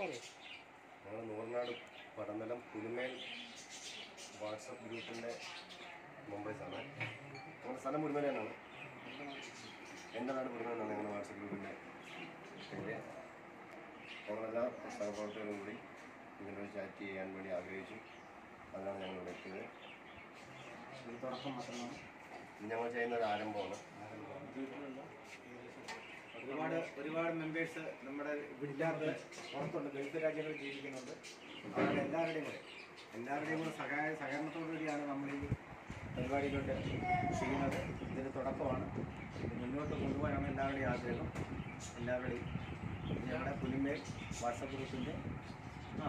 ഞങ്ങൾ നൂറിനാട് പടനിലം പുലിമേൽ വാട്സപ്പ് ഗ്രൂപ്പിൻ്റെ മെമ്പേഴ്സാണ് നമ്മുടെ സ്ഥലം പുലിമേലാണ് എൻ്റെ നാട് പുലിമേലാണ് ഞങ്ങളുടെ വാട്സപ്പ് ഗ്രൂപ്പിൻ്റെ പേര് ഞങ്ങളെല്ലാ സഹപ്രവർത്തകരും കൂടി ഇതിനോട് ചാറ്റ് ചെയ്യാൻ വേണ്ടി ആഗ്രഹിച്ചു അതിനാണ് ഞങ്ങൾ ഇവിടെ എത്തിയത് ഒരു തുടക്കം മാത്രമാണ് ഇത് ഞങ്ങൾ ചെയ്യുന്ന ഒരു ആരംഭമാണ് ഒരുപാട് ഒരുപാട് മെമ്പേഴ്സ് നമ്മുടെ വില്ലാത്ത പുറത്തുണ്ട് ഗൾഫ് രാജ്യങ്ങളിൽ ജീവിക്കുന്നുണ്ട് അവരുടെ എല്ലാവരുടെയും കൂടെ എല്ലാവരുടെയും കൂടെ സഹായ സഹകരണത്തോടു കൂടിയാണ് നമ്മൾ ഈ പരിപാടിയിലോട്ട് ചെയ്യുന്നത് ഇതിന് തുടക്കമാണ് ഇത് മുന്നോട്ട് കൊണ്ടുപോകാനാണ് എല്ലാവരുടെയും ആഗ്രഹം എല്ലാവരുടെയും ഇത് ഞങ്ങളുടെ പുലിമേൽ വാട്സപ്പ് ഗ്രൂപ്പിൻ്റെ ആ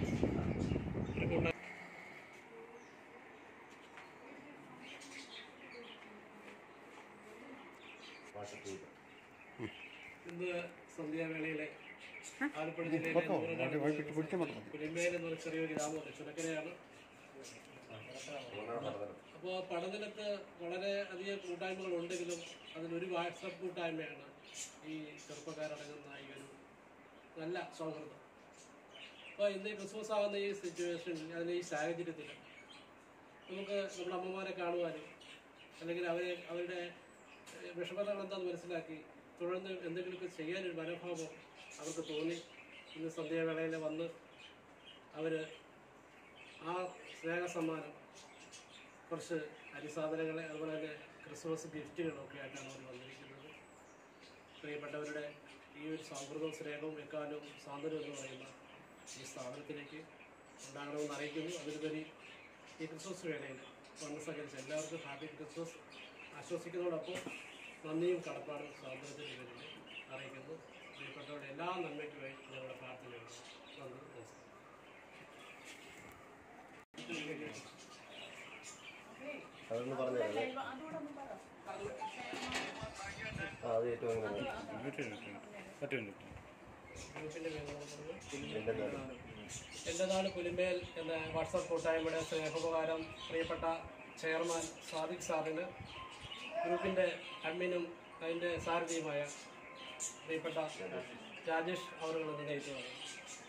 വാട്സപ്പ് ഗ്രൂപ്പ് ഇന്ന് സന്ധ്യാവേളയിലെ ആലപ്പുഴ ജില്ലയിലെ നൂറിനാട് പുലിമേൽ എന്നൊരു ചെറിയൊരു ഗ്രാമമുണ്ട് ചുരക്കരയാണ് നൂറിനാട് പടനിലം അപ്പോൾ പഠനത്തിനകത്ത് വളരെ അധികം കൂട്ടായ്മകൾ ഉണ്ടെങ്കിലും അതിലൊരു വാട്സപ്പ് കൂട്ടായ്മയാണ് ഈ ചെറുപ്പക്കാരടങ്ങുന്ന ഈ ഒരു നല്ല സൗഹൃദം അപ്പോൾ ഇന്ന് ഈ ക്രിസ്മസ് ആകുന്ന ഈ സിറ്റുവേഷനിൽ അതിന് ഈ സാഹചര്യത്തിൽ നമുക്ക് നമ്മുടെ അമ്മമാരെ കാണുവാനും അല്ലെങ്കിൽ അവരെ അവരുടെ ഏഹ്, വിഷമതകൾ എന്താണെന്ന് മനസ്സിലാക്കി തുടർന്ന് എന്തെങ്കിലുമൊക്കെ ചെയ്യാനൊരു മനോഭാവം അവർക്ക് തോന്നി ഇന്ന് സന്ധ്യാവേളയിൽ വന്ന് അവർ ആ സ്നേഹ സമ്മാനം കുറച്ച് അരിസാധനങ്ങൾ അതുപോലെ തന്നെ ക്രിസ്മസ് ഗിഫ്റ്റുകളൊക്കെ ആയിട്ടാണ് അവർ വന്നിരിക്കുന്നത് പ്രിയപ്പെട്ടവരുടെ ഈ ഒരു സൗഹൃദവും സ്നേഹവും എക്കാലവും സാന്ത്വനം എന്ന് പറയുന്ന ഈ സ്ഥാപനത്തിലേക്ക് ഉണ്ടാകണമെന്ന് അറിയിക്കുന്നു അതിലുപരി ഈ ക്രിസ്മസ് വേളയിൽ വന്ന് സഹകരിച്ച എല്ലാവർക്കും ഹാപ്പി ക്രിസ്മസ് ആശ്വസിക്കുന്നതോടൊപ്പം നന്ദിയും കടപ്പാടും സ്വാതന്ത്ര്യത്തിന് പേരിൽ അറിയിക്കുന്നു പ്രിയപ്പെട്ടവരുടെ എല്ലാ നന്മയ്ക്കുമായി ഞങ്ങളുടെ പ്രാർത്ഥനയുണ്ട് നന്ദി നമസ്കാരം അതൊന്ന് പറഞ്ഞു തരാം ആ അത് ഏറ്റവും നല്ലത് ഗ്രൂപ്പിൻ്റെ പേര് പറഞ്ഞു എൻ്റെ നാട് എൻ്റെ നാട് പുലിമേൽ എന്ന വാട്സാപ്പ് കൂട്ടായ്മയുടെ സ്നേഹോപകാരം പ്രിയപ്പെട്ട ചെയർമാൻ സാദിഖ് സാറിന് ഗ്രൂപ്പിൻ്റെ അഡ്മിനും അതിൻ്റെ സാരഥിയുമായ പ്രിയപ്പെട്ട രാജേഷ് അവരുടെ നിർണ്ണയിച്ചതാണ്